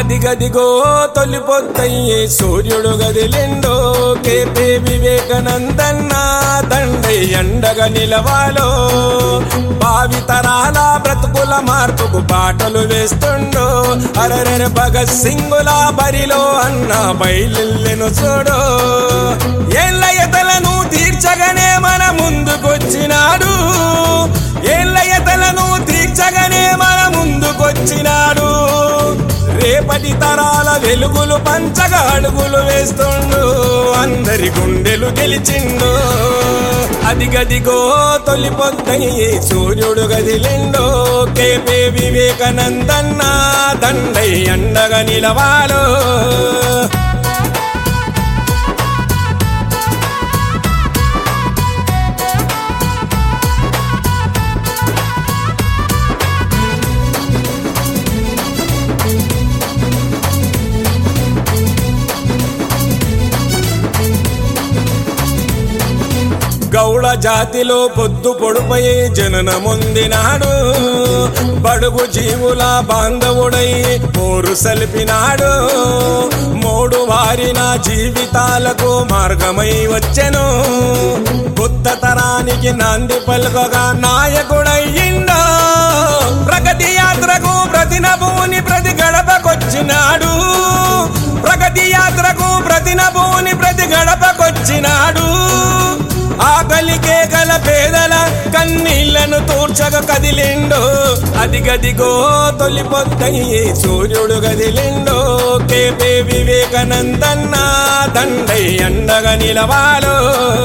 అదిగదిగో తొలి పొద్దయ్యే సూర్యుడు గదిలిండో కేపే వివేకానందన్న దండై ఎండగా నిలవాలో భావి తరాల బ్రతుకుల మార్పుకు పాటలు వేస్తుండో అరరెర భగత్ సింగుల బరిలో అన్న బయలును చూడు ఏళ్ళ ఎతలను తీర్చగానే మన ముందుకొచ్చినాడు ఏళ్ళ ఎతలను తీర్చగానే మన ముందుకొచ్చినాడు రేపటి తరాల వెలుగులు పంచగా అడుగులు వేస్తుండు అందరి గుండెలు గెలిచిండు అదిగదిగో తొలి పొద్దయ్యి సూర్యుడు గదిలిండో కేపే వివేకానందన్న దండై అండగా నిలవాలో గౌడ జాతిలో పొద్దు పొడుపై జననముందినాడు బడుగు జీవుల బాంధవుడై పోరు సలిపినాడు మూడు వారిన జీవితాలకు మార్గమై వచ్చెను కొత్త తరానికి నాంది పలుకగా నాయకుడయ్యిండో ప్రగతి యాత్రకు ప్రతి నభూని ప్రతి గడపకొచ్చినాడు ప్రగతి యాత్రకు ప్రతి నభూని ప్రతి గడపకొచ్చినాడు ఆకలికే గల పేదల కన్నీళ్లను తూర్చగ కదిలిండో అదిగదిగో తొలి పొద్దయ్యి సూర్యుడు గదిలిండో కేపే వివేకానందన్న దండై అండగా నిలవాలో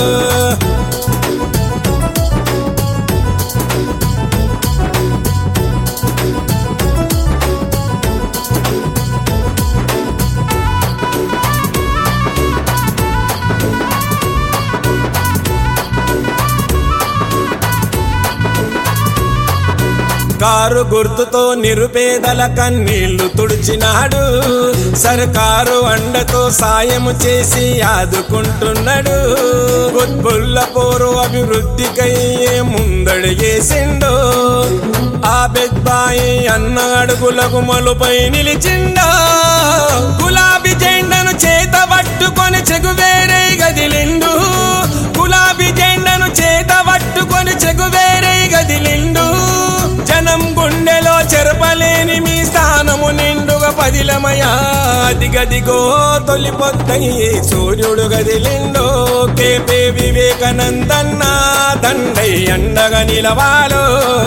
కారు గుర్తుతో నిరుపేదల కన్నీళ్లు తుడిచినాడు సర్కారు అండతో సాయము చేసి ఆదుకుంటున్నాడు గుత్బుల్ల పోరు అభివృద్ధికై ముందడిగేసిండు ఆ బెద్బాయి అన్న అడుగులకు మలుపై నిలిచిండో గులాబీ జెండను చేత పట్టుకొని చెగువేరే గదిలిండు గులాబీ జెండను చేత పట్టుకొని చెగువేరే గదిలిండు జనం గుండెలో చెరపలేని మీ స్థానము నిండుగా పదిలమయా అదిగదిగో తొలి పొద్దయ్యి సూర్యుడు గదిలిండో కేపే వివేకానందన్న దండై అండగా నిలవాలో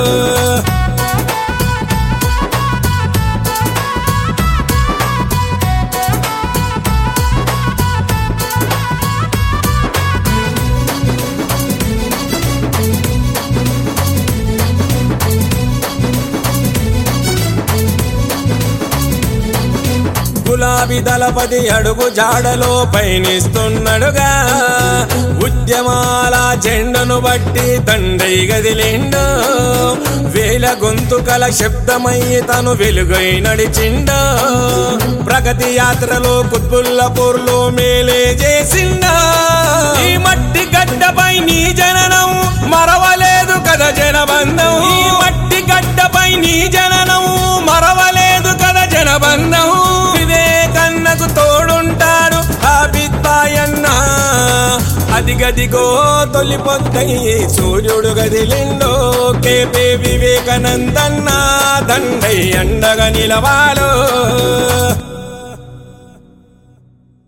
గులాబీ దళపతి అడుగు జాడలో పయనిస్తున్నాడుగా ఉద్యమాల జెండను బట్టి దండై గదిలిండు వేల గొంతుకల శబ్దమై తను వెలుగై నడిచిండు ప్రగతి యాత్రలో కుత్బుల్లపూర్లో మేలే చేసిండు ఈ మట్టి గడ్డపై నీ జననం మరవలేదు కదా జనబంధం ఈ మట్టి గడ్డపై నీ జననం మరవలేదు కదా జనబంధం వివేకన్నకు తోడుంటాడు ఆ బిద్బాయన్న అదిగదిగో తొలి పొద్దయ్యి సూర్యుడు గదిలిండో కేపే వివేకానందన్న దండై అండగా నిలవాలో